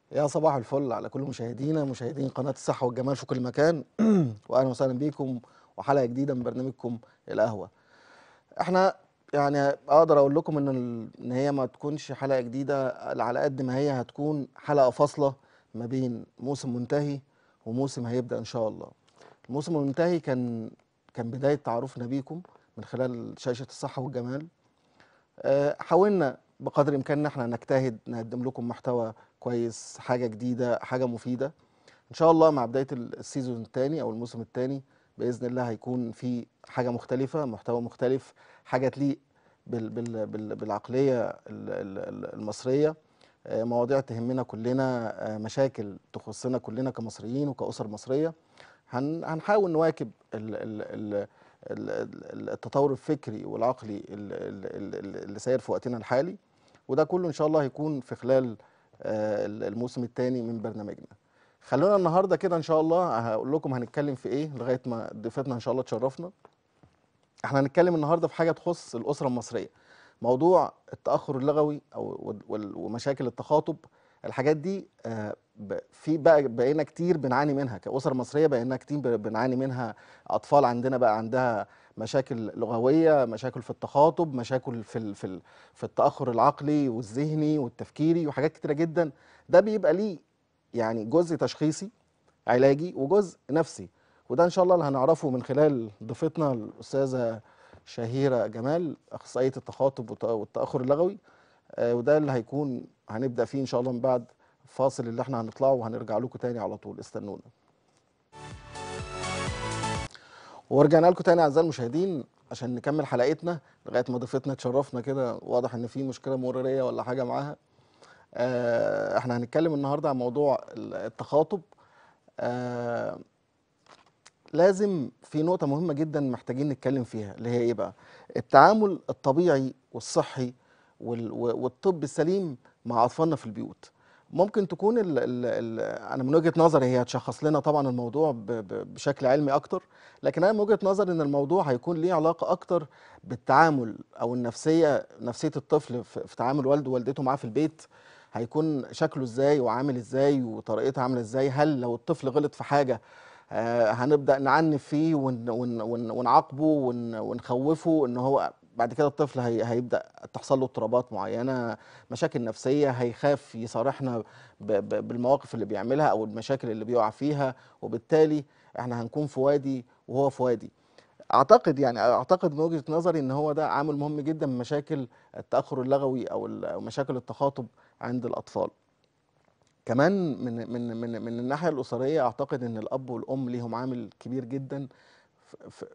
يا صباح الفل على كل مشاهدينا مشاهدين قناة الصحة والجمال في كل مكان وأهلا وسهلا بيكم وحلقة جديدة من برنامجكم القهوة احنا يعني اقدر اقول لكم ان ال- ان هي ما تكونش حلقة جديدة على قد ما هي هتكون حلقة فاصلة ما بين موسم منتهي وموسم هيبدأ ان شاء الله الموسم المنتهي كان كان بداية تعارفنا بيكم من خلال شاشة الصحة والجمال آه، حاولنا بقدر الامكان ان احنا نجتهد نقدم لكم محتوى كويس حاجه جديده حاجه مفيده ان شاء الله مع بدايه ال- السيزون الثاني او الموسم الثاني باذن الله هيكون في حاجه مختلفه محتوى مختلف حاجه تليق بال بال بال بالعقليه ال- ال- ال- المصريه آه، مواضيع تهمنا كلنا آه، مشاكل تخصنا كلنا كمصريين وكأسر مصريه هن هنحاول نواكب ال ال ال ال- ال- التطور الفكري والعقلي ال- ال- ال- اللي ساير في وقتنا الحالي وده كله ان شاء الله هيكون في خلال آه، ال- الموسم الثاني من برنامجنا خلونا النهارده كده ان شاء الله هقول لكم هنتكلم في ايه لغايه ما ضيفتنا ان شاء الله تشرفنا احنا هنتكلم النهارده في حاجه تخص الاسره المصريه موضوع التاخر اللغوي او وال- وال- ومشاكل التخاطب الحاجات دي آه، ب- في بقى بقينا كتير بنعاني منها كاسر مصريه بقينا كتير ب- بنعاني منها اطفال عندنا بقى عندها مشاكل لغويه مشاكل في التخاطب مشاكل في ال- في ال- في التاخر العقلي والذهني والتفكيري وحاجات كتيره جدا ده بيبقى ليه يعني جزء تشخيصي علاجي وجزء نفسي وده ان شاء الله اللي هنعرفه من خلال ضيفتنا الاستاذه شهيره جمال اخصائيه التخاطب والت- والتاخر اللغوي آه، وده اللي هيكون هنبدا فيه ان شاء الله من بعد الفاصل اللي احنا هنطلعه وهنرجع لكم تاني على طول استنونا ورجعنا لكم تاني اعزائي المشاهدين عشان نكمل حلقتنا لغايه ما ضيفتنا تشرفنا كده واضح ان في مشكله مروريه ولا حاجه معاها آه، احنا هنتكلم النهارده عن موضوع ال- التخاطب آه، لازم في نقطة مهمة جدا محتاجين نتكلم فيها اللي هي ايه بقى؟ التعامل الطبيعي والصحي وال- و- والطب السليم مع أطفالنا في البيوت. ممكن تكون ال ال ال أنا من وجهة نظري هي هتشخص لنا طبعا الموضوع ب ب بشكل علمي أكتر، لكن أنا من وجهة نظري إن الموضوع هيكون ليه علاقة أكتر بالتعامل أو النفسية نفسية الطفل في في تعامل والده ووالدته معاه في البيت هيكون شكله ازاي وعامل ازاي وطريقتها عامله ازاي هل لو الطفل غلط في حاجه آه، هنبدا نعنف فيه ون ون ون ونعاقبه ون ونخوفه ان هو بعد كده الطفل هي هيبدا تحصل له اضطرابات معينه مشاكل نفسيه هيخاف يصارحنا ب ب بالمواقف اللي بيعملها او المشاكل اللي بيقع فيها وبالتالي احنا هنكون في وادي وهو في وادي اعتقد يعني اعتقد من وجهة نظري ان هو ده عامل مهم جدا من مشاكل التاخر اللغوي او ال- أو مشاكل التخاطب عند الاطفال كمان من من من من الناحيه الاسريه اعتقد ان الاب والام ليهم عامل كبير جدا في في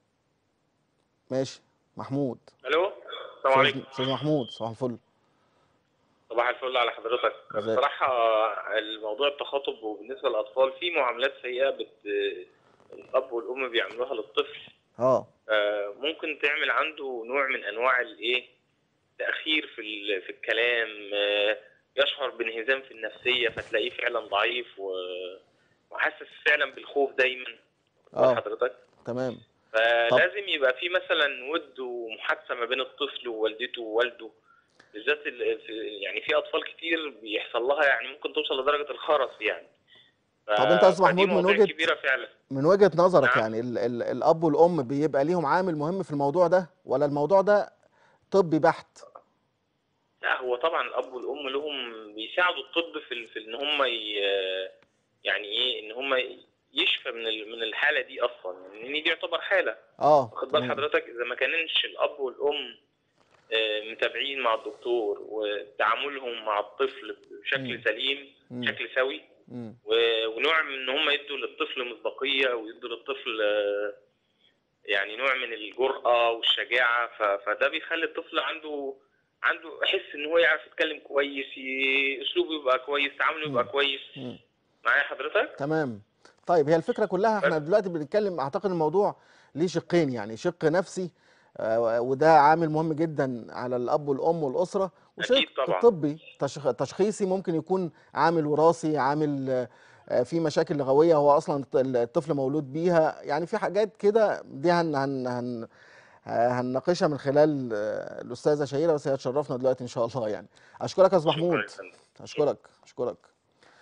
ماشي محمود الو السلام استاذ عليكم استاذ محمود صباح الفل صباح الفل على حضرتك ازيك؟ بصراحه الموضوع التخاطب وبالنسبه للاطفال في معاملات سيئه بت... الاب والام بيعملوها للطفل اه آه، ممكن تعمل عنده نوع من انواع الايه تاخير في ال... في الكلام آه، يشعر بانهزام في النفسيه فتلاقيه فعلا ضعيف و... وحاسس فعلا بالخوف دايما اه حضرتك تمام فلازم يبقى في مثلا ود ومحادثه ما بين الطفل ووالدته ووالده بالذات ال- في- يعني في اطفال كتير بيحصل لها يعني ممكن توصل لدرجه الخرس يعني ف- طب أنت يا أستاذ فدي محمود من مواضيع وجهة- كبيره فعلا من وجهة نظرك نعم. يعني ال ال الاب والام بيبقى ليهم عامل مهم في الموضوع ده ولا الموضوع ده طبي بحت لا هو طبعا الاب والام لهم بيساعدوا الطب في ال- في ان هم ي... يعني ايه ان هم يشفى من ال- من الحاله دي اصلا لان دي يعتبر حاله اه واخد بال تمام. حضرتك اذا ما كانش الاب والام آه، متابعين مع الدكتور وتعاملهم مع الطفل بشكل مم. سليم مم. بشكل سوي مم. و- ونوع من ان هم يدوا للطفل مصداقيه ويدوا للطفل آه، يعني نوع من الجرأه والشجاعه ف- فده بيخلي الطفل عنده عنده يحس ان هو يعرف يتكلم كويس ي- اسلوبه يبقى كويس تعامله يبقى مم. كويس مم. معايا حضرتك تمام طيب هي الفكرة كلها احنا دلوقتي بنتكلم اعتقد الموضوع ليه شقين يعني شق نفسي آه، وده عامل مهم جدا على الاب والام والاسرة وشق أكيد طبعا. طبي تشخ- تشخيصي ممكن يكون عامل وراثي عامل آه، في مشاكل لغوية هو اصلا الط- الطفل مولود بيها يعني في حاجات كده دي هن هن هن هنناقشها من خلال آه، الاستاذه شهيره بس هي تشرفنا دلوقتي ان شاء الله يعني اشكرك يا استاذ شكراً محمود يا فندم. اشكرك اشكرك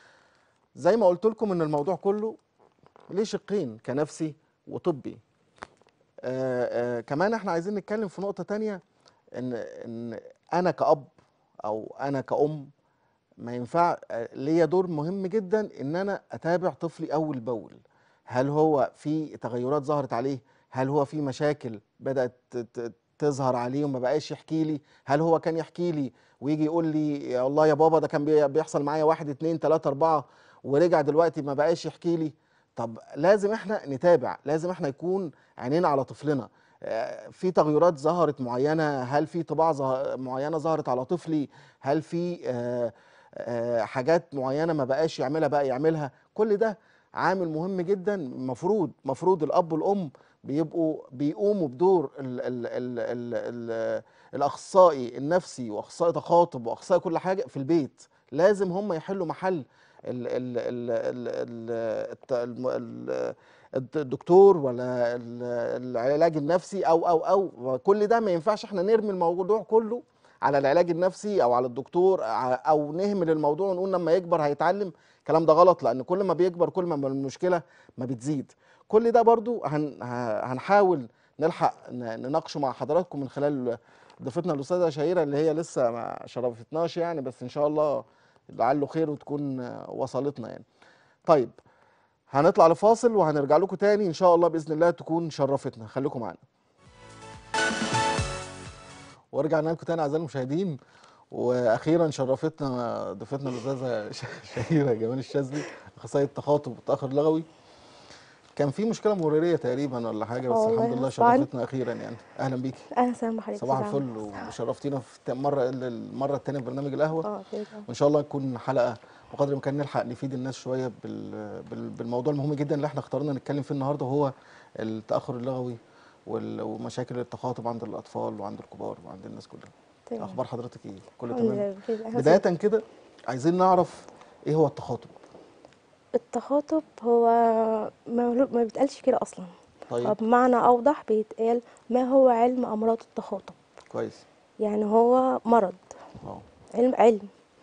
زي ما قلت لكم ان الموضوع كله ليه شقين كنفسي وطبي آه آه كمان احنا عايزين نتكلم في نقطة تانية ان ان انا كأب او انا كأم ما ينفع آه، ليا دور مهم جدا ان انا اتابع طفلي اول باول هل هو في تغيرات ظهرت عليه هل هو في مشاكل بدأت ت- ت- تظهر عليه وما بقاش يحكي لي هل هو كان يحكي لي ويجي يقول لي يا الله يا بابا ده كان بي- بيحصل معايا واحد اتنين تلاتة اربعة ورجع دلوقتي ما بقاش يحكي لي طب لازم احنا نتابع لازم احنا يكون عينينا على طفلنا آه، في تغيرات ظهرت معينة هل في طباع ظه- معينة ظهرت على طفلي هل في آه، آه، حاجات معينة ما بقاش يعملها بقى يعملها كل ده عامل مهم جدا مفروض مفروض الأب والأم بيبقوا بيقوموا بدور ال ال ال ال ال الأخصائي النفسي وأخصائي تخاطب وأخصائي كل حاجة في البيت لازم هم يحلوا محل ال ال ال ال ال الت- الم- ال- الد- الدكتور ولا ال- العلاج النفسي او او او كل ده ما ينفعش احنا نرمي الموضوع كله على العلاج النفسي او على الدكتور ع- او نهمل الموضوع ونقول لما يكبر هيتعلم الكلام ده غلط لان كل ما بيكبر كل ما المشكله ما بتزيد كل ده برضو هن ه- هنحاول نلحق ن- نناقشه مع حضراتكم من خلال ضيفتنا الاستاذه شهيره اللي هي لسه ما شرفتناش يعني بس ان شاء الله لعله خير وتكون وصلتنا يعني طيب هنطلع لفاصل وهنرجع لكم تاني ان شاء الله باذن الله تكون شرفتنا خليكم معانا ورجعنا لكم تاني اعزائي المشاهدين واخيرا شرفتنا ضيفتنا الاستاذه ش- شهيره جمال الشاذلي اخصائيه التخاطب والتاخر اللغوي كان في مشكله مروريه تقريبا ولا حاجه بس آه والله الحمد لله غصب عني. شرفتنا اخيرا يعني اهلا بيكي اهلا وسهلا بحضرتك صباح أستاذ الفل عمرو. وشرفتينا في الت- مره المره الثانيه في برنامج القهوه اه كده وان شاء الله تكون حلقه بقدر الامكان نلحق نفيد الناس شويه بال... بال... بالموضوع المهم جدا اللي احنا اخترنا نتكلم فيه النهارده وهو التاخر اللغوي وال... ومشاكل التخاطب عند الاطفال وعند الكبار وعند الناس كلها تمام اخبار حضرتك ايه كله الحمد تمام لله بخير. أهلا بدايه وسهلا. كده عايزين نعرف ايه هو التخاطب التخاطب هو ما, ما بيتقالش كده اصلا طيب بمعنى اوضح بيتقال ما هو علم امراض التخاطب كويس يعني هو مرض اه علم علم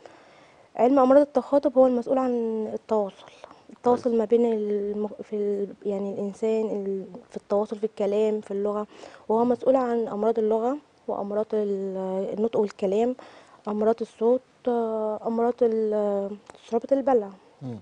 علم امراض التخاطب هو المسؤول عن التواصل التواصل ما بين الم... في ال... يعني الانسان ال... في التواصل في الكلام في اللغه وهو مسؤول عن امراض اللغه وامراض ال- النطق والكلام امراض الصوت آه، امراض ال- صعوبه البلع مم.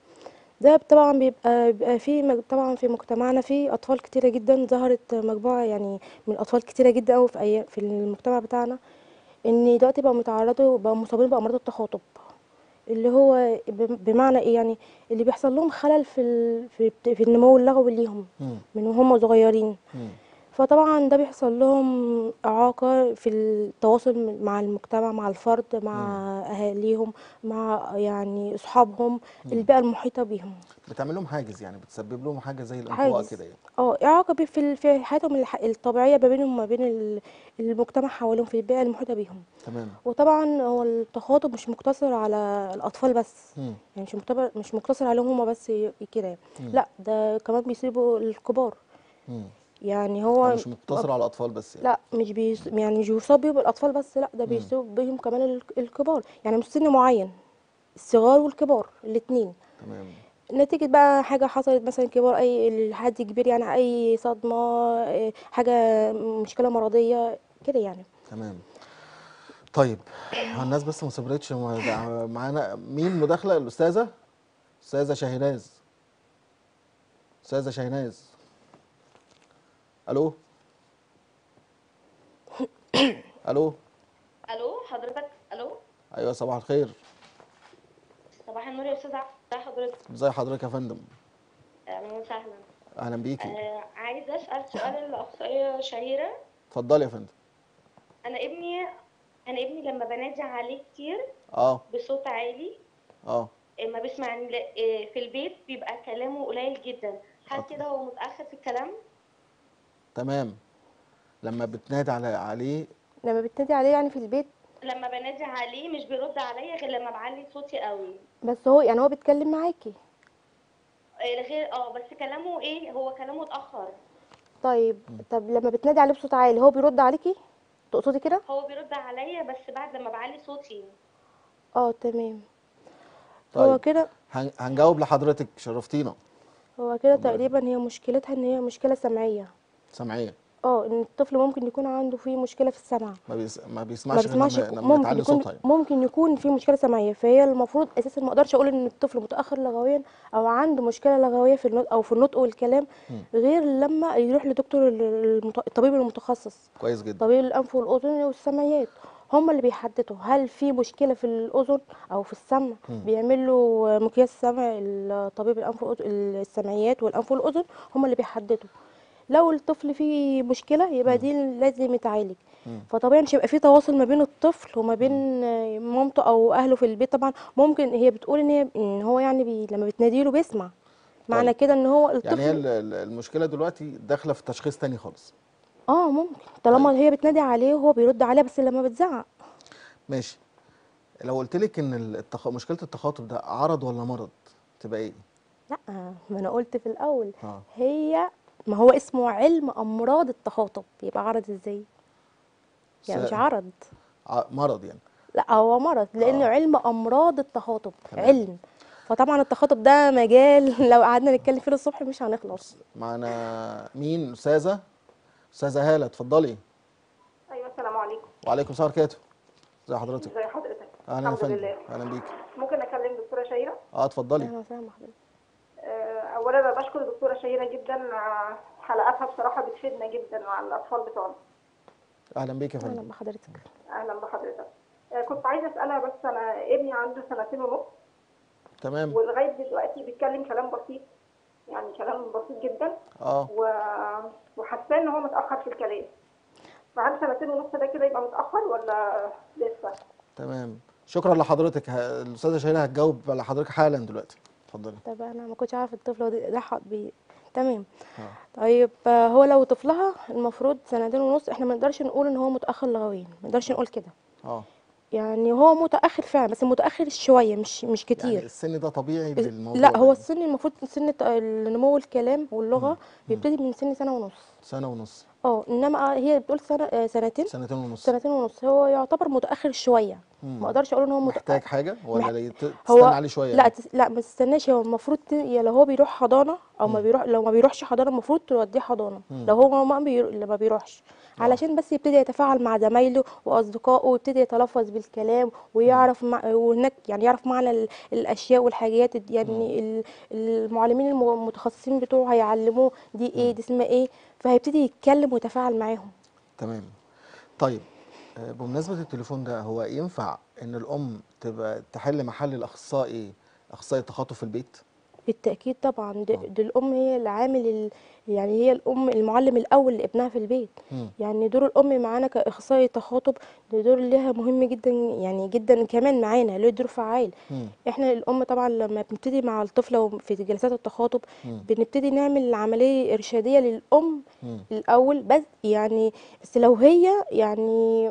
ده طبعا بيبقى بيبقى في مج- طبعا في مجتمعنا في اطفال كتيره جدا ظهرت مجموعه يعني من اطفال كتيره جدا قوي في أي في المجتمع بتاعنا ان دلوقتي بقوا متعرضوا بقوا مصابين بامراض التخاطب اللي هو ب- بمعنى ايه يعني اللي بيحصل لهم خلل في ال... في, في النمو اللغوي ليهم مم. من وهم صغيرين مم. فطبعا ده بيحصل لهم إعاقة في التواصل مع المجتمع مع الفرد مع أهاليهم مع يعني أصحابهم البيئة المحيطة بيهم بتعمل لهم حاجز يعني بتسبب لهم حاجه زي الانطواء حاجز كده يعني اه إعاقة بي- في ال- في حياتهم الح- الطبيعية ما بينهم وما بين ال- المجتمع حواليهم في البيئة المحيطة بيهم تمام وطبعا هو التخاطب مش مقتصر على الأطفال بس مم. يعني مش مقتصر مش مقتصر عليهم هما بس ي- كده يعني. مم. لا ده كمان بيصيبوا الكبار مم. يعني هو يعني مش مقتصر على الاطفال بس يعني لا مش بيص... يعني مش بيصاب بيهم الاطفال بس لا ده بيصاب بيهم كمان ال- الكبار يعني مش سن معين الصغار والكبار الاثنين تمام نتيجة بقى حاجة حصلت مثلا كبار أي حد كبير يعني أي صدمة إيه، حاجة مشكلة مرضية كده يعني تمام طيب الناس بس ما صبرتش مع- معانا مين مداخله الاستاذه استاذه شاهناز استاذه شاهناز الو الو الو حضرتك الو ايوه صباح الخير صباح النور يا استاذ عبد ازي حضرتك ازي حضرتك يا فندم اهلا وسهلا اهلا بيكي آه عايزه اسال سؤال الاخصائيه شهيره اتفضلي يا فندم انا ابني انا ابني لما بنادي عليه كتير اه بصوت عالي اه آه، ما بيسمعني لا- آه، في البيت بيبقى كلامه قليل جدا هل أوكي. كده هو متاخر في الكلام تمام لما بتنادي على عليه لما بتنادي عليه يعني في البيت لما بنادي عليه مش بيرد عليا غير لما بعلي صوتي قوي بس هو يعني هو بيتكلم معاكي آه، غير اه بس كلامه ايه هو كلامه اتاخر طيب طب لما بتنادي عليه بصوت عالي هو بيرد عليكي تقصدي كده هو بيرد عليا بس بعد لما بعلي صوتي اه تمام هو طيب كده هن- هنجاوب لحضرتك شرفتينا هو كده اتفضلي. تقريبا هي مشكلتها ان هي مشكله سمعيه سامعيه اه ان الطفل ممكن يكون عنده فيه مشكله في السمع ما, بيس... ما ما بيسمعش غير بيسمعش لما, لما ممكن تعلي يكون صوتها يعني. ممكن يكون في مشكله سمعيه فهي المفروض اساسا ما اقدرش اقول ان الطفل متاخر لغويا او عنده مشكله لغويه في النطق او في النطق والكلام غير لما يروح لدكتور ال- المت- الطبيب المتخصص كويس جدا طبيب الانف والاذن والسمعيات هم اللي بيحددوا هل في مشكله في الاذن او في السمع بيعمل له مقياس سمع الطبيب الانف والأذن- السمعيات والانف والاذن هم اللي بيحددوا لو الطفل فيه مشكله يبقى دي لازم يتعالج فطبيعي مش هيبقى في تواصل ما بين الطفل وما بين آه، مامته او اهله في البيت طبعا ممكن هي بتقول ان هي ان هو يعني بي لما بتناديله بيسمع معنى طيب. كده ان هو يعني هي الطفل ال- ال- المشكله دلوقتي داخله في تشخيص تاني خالص اه ممكن طالما هي بتنادي عليه وهو بيرد عليها بس لما بتزعق ماشي لو قلت لك ان التخ... مشكله التخاطب ده عرض ولا مرض تبقى ايه لا ما انا قلت في الاول اه هي ما هو اسمه علم امراض التخاطب يبقى عرض ازاي يعني س- مش عرض ع- مرض يعني لا هو مرض لانه آه. علم امراض التخاطب تمام. علم فطبعا التخاطب ده مجال لو قعدنا نتكلم فيه للصبح مش هنخلص معنا مين استاذه استاذه هاله اتفضلي ايوه السلام عليكم وعليكم السلام ورحمه الله ازي حضرتك ازي حضرتك اهلا يا الحمد فندم لله اهلا بيك ممكن اكلم دكتوره شهيره اه اتفضلي اهلا وسهلا بحضرتك آه، اولا انا بشكر دكتوره شهيره جدا آه، حلقاتها بصراحه بتفيدنا جدا مع الاطفال بتوعنا اهلا بيك يا اهلا فندم بحضرتك اهلا بحضرتك آه، كنت عايزه اسالها بس انا ابني عنده سنتين ونص تمام ولغايه دلوقتي بيتكلم كلام بسيط يعني كلام بسيط جدا اه و... وحاساه ان هو متاخر في الكلام فهل سنتين ونص ده كده يبقى متاخر ولا لسه تمام شكرا لحضرتك ه- الاستاذه شهيره هتجاوب على حضرتك حالا دلوقتي اتفضلي طب انا ما كنتش عارفه الطفل هو ده ده حق بي تمام اه طيب آه، هو لو طفلها المفروض سنتين ونص احنا ما نقدرش نقول ان هو متاخر لغويا ما نقدرش نقول كده اه يعني هو متاخر فعلا بس متاخر شويه مش مش كتير يعني السن ده طبيعي للموضوع لا ده هو يعني. السن المفروض سن الت- نمو الكلام واللغه بيبتدي من سن سنه ونص سنه ونص اه انما هي بتقول سنه آه، سنتين سنتين ونص سنتين ونص هو يعتبر متاخر شويه مم. ما اقدرش اقول ان هو مت... محتاج حاجه ولا مح- لا يت- هو تستنى عليه شويه لا يعني؟ تس... لا ما تستناش هو المفروض ت... يا لو هو بيروح حضانه او ما بيروح لو ما بيروحش حضانه المفروض توديه حضانه لو هو ما بيرو... ما بيروحش علشان بس يبتدي يتفاعل مع زمايله واصدقائه ويبتدي يتلفظ بالكلام ويعرف مع... وهناك يعني يعرف معنى ال... الاشياء والحاجات الد- يعني ال... المعلمين الم- المتخصصين بتوعه هيعلموه دي ايه دي اسمها ايه فهيبتدي يتكلم ويتفاعل معاهم تمام طيب آه، بمناسبة التليفون ده هو ينفع ان الام تبقى تحل محل الاخصائي اخصائي التخاطب في البيت بالتأكيد طبعا دي, دي الأم هي العامل ال... يعني هي الأم المعلم الأول لابنها في البيت مم. يعني دور الأم معانا كأخصائي تخاطب ده دور ليها مهم جدا يعني جدا كمان معانا له دور فعال مم. احنا الأم طبعا لما بنبتدي مع الطفلة في جلسات التخاطب مم. بنبتدي نعمل عملية إرشادية للأم مم. الأول بس يعني بس لو هي يعني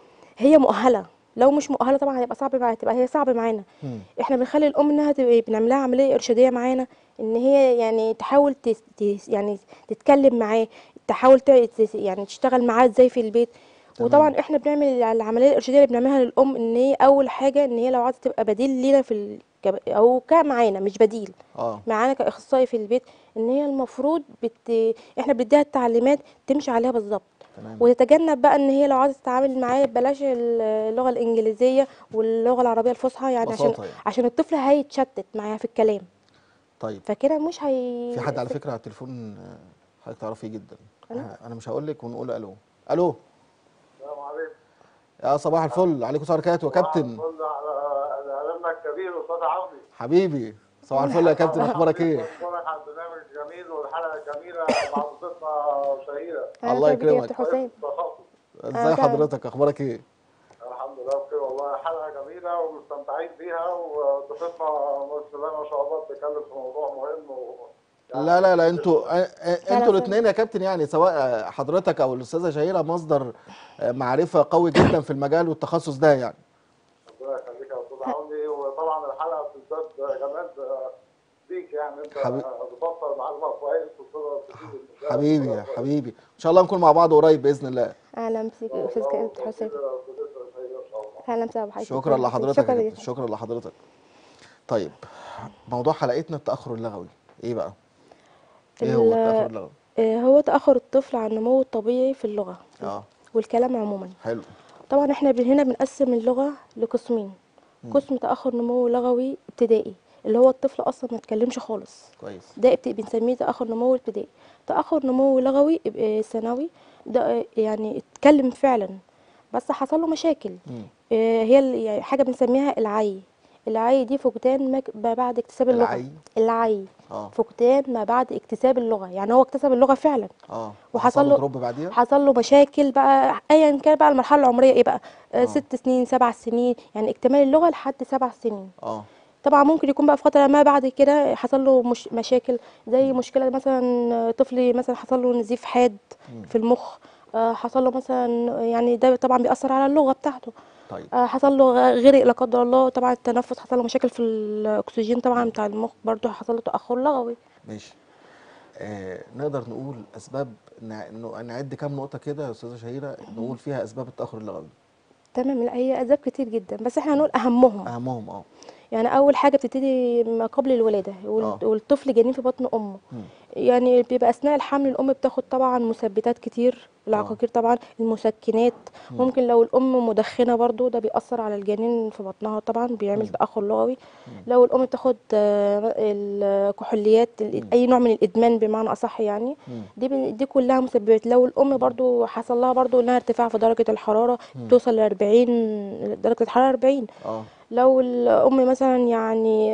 هي مؤهلة لو مش مؤهلة طبعا هيبقى صعب معاها تبقى هي صعب معانا مم. احنا بنخلي الام انها تبقى بنعمل لها عمليه ارشاديه معانا ان هي يعني تحاول تس تس يعني تتكلم معاه تحاول ت- تس- يعني تشتغل معاه ازاي في البيت تمام. وطبعا احنا بنعمل العمليه الارشاديه اللي بنعملها للام ان هي اول حاجه ان هي لو عايزه تبقى بديل لينا في ال... كب- او كمعانا مش بديل اه معانا كاخصائي في البيت ان هي المفروض بت... احنا بنديها التعليمات تمشي عليها بالظبط تمام وتتجنب بقى ان هي لو عايزه تتعامل معاه بلاش اللغه الانجليزيه واللغه العربيه الفصحى يعني عشان بساطة يعني. عشان الطفل هيتشتت معاها في الكلام طيب فكده مش هي في حد على فكرة على التليفون آه، حضرتك تعرفيه جدا ألو؟ انا أنا مش هقول لك ونقول الو الو السلام عليكم يا صباح الفل عليكم السلام وبركاته يا كابتن صل على علمنا الكبير استاذ عمرو حبيبي صباح الفل يا كابتن اخبارك ايه بشكرك على البرنامج الجميل والحلقه الجميله مع ضيفتنا شهيره أهلا الله بيك يا يكرمك. كابتن حسين التخصص. ازاي تمام. حضرتك اخبارك ايه الحمد لله بخير والله حلقه جميله ومستمتعين بيها وضيفتنا بسم الله ما شاء الله بتتكلم في موضوع مهم و... لا لا لا انتوا آه، آه، لا، انتوا لا، الاثنين يا كابتن يعني سواء آه، حضرتك او الاستاذه شهيره مصدر آه، معرفه قوي جدا في المجال والتخصص ده يعني ربنا يخليك يا استاذ عمرو وطبعا الحلقه بالذات جمال بيك يعني انت حبيبي. بتوصل معلومه كويس وتقدر تفيد المشاهد حبيبي بطريقة يا كويسة. حبيبي ان شاء الله نكون مع بعض قريب باذن الله اهلا بيك يا استاذ كابتن حسين اهلا وسهلا بحضرتك شكرا لحضرتك يا شكرا كابتن ليك. شكرا لحضرتك طيب موضوع حلقتنا التاخر اللغوي ايه بقى ايه هو ال- التاخر اللغوي آه، هو تأخر الطفل عن النمو الطبيعي في اللغة اه والكلام عموما حلو طبعا احنا بن- هنا بنقسم اللغة لقسمين قسم تأخر نمو لغوي ابتدائي اللي هو الطفل اصلا ما اتكلمش خالص كويس ده ابت- بنسميه تأخر نمو ابتدائي تأخر نمو لغوي اب- آه، ثانوي ده آه، يعني اتكلم فعلا بس حصل له مشاكل مم. آه، هي ال- يعني حاجة بنسميها العي العي دي فقدان ما ما بعد اكتساب اللغة العي؟ العي اه فقدان ما بعد اكتساب اللغة يعني هو اكتسب اللغة فعلا اه وحصل له دروب بعديها حصل له مشاكل بقى ايا كان بقى المرحله العمريه ايه بقى آه. آه. ست سنين سبع سنين يعني اكتمال اللغه لحد سبع سنين اه طبعا ممكن يكون بقى في فتره ما بعد كده حصل له مش مشاكل زي مشكله مثلا طفل مثلا حصل له نزيف حاد في المخ آه، حصل له مثلا يعني ده طبعا بيأثر على اللغه بتاعته طيب آه، حصل له غ- غرق لا قدر الله طبعا التنفس حصل له مشاكل في الاكسجين طبعا بتاع المخ برضه حصل له تأخر لغوي ماشي آه نقدر نقول اسباب نع- نع- نعد كام نقطه كده يا استاذه شهيره نقول فيها اسباب التاخر اللغوي تمام لا هي اسباب كتير جدا بس احنا هنقول اهمهم اهمهم اه يعني اول حاجه بتبتدي ما قبل الولاده وال- آه. والطفل جنين في بطن امه مم. يعني بيبقى اثناء الحمل الام بتاخد طبعا مثبتات كتير العقاقير طبعا المسكنات ممكن لو الام مدخنه برضو ده بيأثر على الجنين في بطنها طبعا بيعمل تأخر لغوي لو الام بتاخد آه، الكحوليات ال- اي نوع من الادمان بمعنى اصح يعني مم. دي بن- دي كلها مسببات لو الام برضو حصل لها برضو انها ارتفاع في درجه الحراره توصل ل 40 درجه الحراره 40 اه لو الام مثلا يعني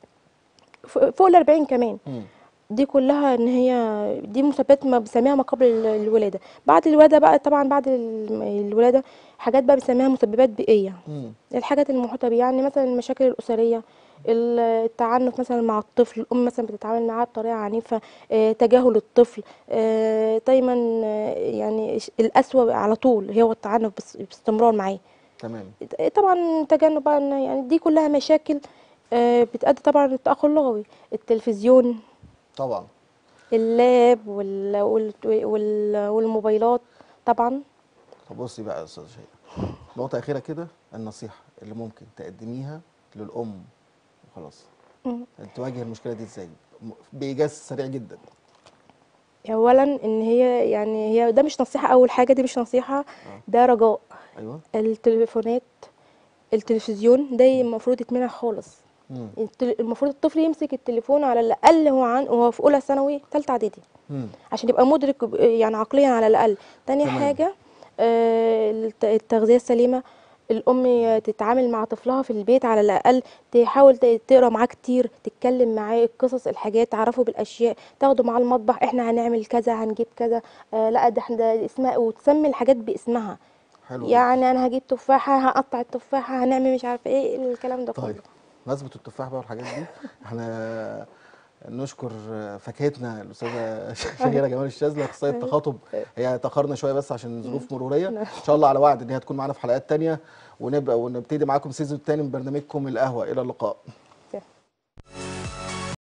ف- فوق ال 40 كمان مم. دي كلها ان هي دي مسببات ما بنسميها ما قبل ال- الولاده بعد الولاده بقى طبعا بعد ال- الولاده حاجات بقى بنسميها مسببات بيئيه مم. الحاجات المحيطه بيه يعني مثلا المشاكل الاسريه ال- التعنف مثلا مع الطفل الام مثلا بتتعامل معاه بطريقه عنيفه آه، تجاهل الطفل آه، دايما آه، يعني ش- القسوه على طول هو التعنف بس- باستمرار معاه تمام طبعا تجنب بقى إن يعني دي كلها مشاكل آه، بتؤدي طبعا للتأخر اللغوي التلفزيون طبعا اللاب وال... وال... وال... والموبايلات طبعا طب بصي بقى يا استاذه شهيره نقطه اخيره كده النصيحه اللي ممكن تقدميها للام وخلاص مم. تواجه المشكله دي ازاي م- بايجاز سريع جدا اولا ان هي يعني هي ده مش نصيحه اول حاجه دي مش نصيحه ده رجاء ايوه التليفونات التلفزيون ده المفروض يتمنع خالص مم. التل- المفروض الطفل يمسك التليفون على الاقل هو عن وهو في اولى ثانوي ثالثه اعدادي مم. عشان يبقى مدرك ب- يعني عقليا على الاقل تاني تمام. حاجه آه، الت- التغذيه السليمه الام تتعامل مع طفلها في البيت على الاقل تحاول ت- تقرا معاه كتير تتكلم معاه القصص الحاجات تعرفه بالاشياء تاخده معاه المطبخ احنا هنعمل كذا هنجيب كذا آه لا ده احنا ده اسمها وتسمي الحاجات باسمها حلو جدا. يعني انا هجيب تفاحه هقطع التفاحه هنعمل مش عارفه ايه الكلام ده طيب كله بمناسبه التفاح بقى والحاجات دي احنا نشكر فاكهتنا الاستاذه شهيره جمال الشاذلي اخصائيه التخاطب هي تاخرنا شويه بس عشان ظروف مروريه ان شاء الله على وعد ان هي تكون معانا في حلقات تانية ونبقى ونبتدي معاكم سيزون تاني من برنامجكم القهوه الى اللقاء